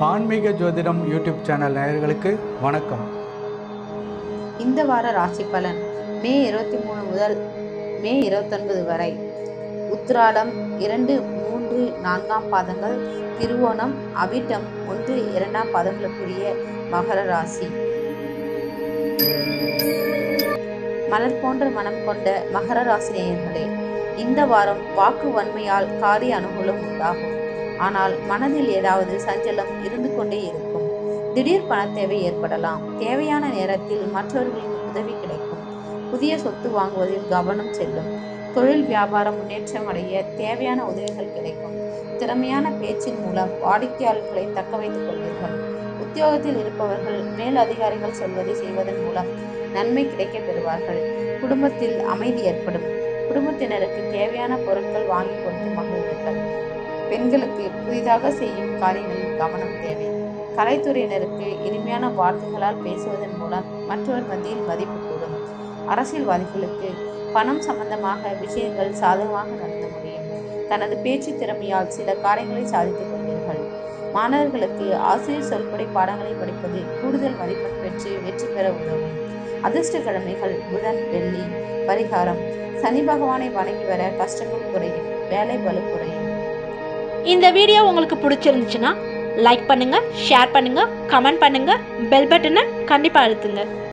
ஆன்மீக ஜோதிடம் YouTube channel நேயர்களுக்கு வணக்கம் இந்த வார ராசி பலன் மே இருபத்தி மூணு முதல் மே இருபத்தொன்பது வரை உத்திராடம் இரண்டு மூன்று நான்காம் பாதங்கள் திருவோணம் அவிட்டம் ஒன்று இரண்டாம் பாதங்களுக்குரிய மகர ராசி மலர் போன்ற மனம் கொண்ட மகர ராசி நேயர்களே இந்த வாரம் வாக்கு வன்மையால் காரிய அனுகூலம் உண்டாகும் ஆனால் மனதில் ஏதாவது சஞ்சலம் இருந்து கொண்டே இருக்கும் திடீர் பண தேவை ஏற்படலாம் தேவையான நேரத்தில் மற்றவர்களின் உதவி கிடைக்கும் புதிய சொத்து வாங்குவதில் கவனம் செல்லும் தொழில் வியாபாரம் முன்னேற்றம் அடைய தேவையான உதவிகள் கிடைக்கும் திறமையான பேச்சின் மூலம் வாடிக்கையாளர்களை தக்க வைத்துக் கொள்வீர்கள் உத்தியோகத்தில் இருப்பவர்கள் மேல் அதிகாரிகள் சொல்வதை செய்வதன் மூலம் நன்மை கிடைக்கப் பெறுவார்கள் குடும்பத்தில் அமைதி ஏற்படும் குடும்பத்தினருக்கு தேவையான பொருட்கள் வாங்கி கொடுத்து மகிழ்வீர்கள் பெண்களுக்கு புதிதாக செய்யும் காரியங்களில் கவனம் தேவை கலைத்துறையினருக்கு இனிமையான வார்த்தைகளால் பேசுவதன் மூலம் மற்றவர் மத்தியில் மதிப்பு கூடும் அரசியல்வாதிகளுக்கு பணம் சம்பந்தமாக விஷயங்கள் சாதகமாக நடத்த முடியும் தனது பேச்சு திறமையால் சில காரியங்களை சாதித்துக் கொள்வீர்கள் மாணவர்களுக்கு ஆசிரியர் சொல்படி பாடங்களை படிப்பது கூடுதல் மதிப்பெண் பெற்று வெற்றி பெற உதவும் அதிர்ஷ்ட கிழமைகள் புதன் வெள்ளி பரிகாரம் சனி பகவானை வணங்கி வர கஷ்டங்கள் குறையும் வேலை பலு குறையும் இந்த வீடியோ உங்களுக்கு பிடிச்சிருந்துச்சுன்னா லைக் பண்ணுங்க ஷேர் பண்ணுங்க கமெண்ட் பண்ணுங்க பெல் பட்டனை கண்டிப்பாக அழுத்துங்க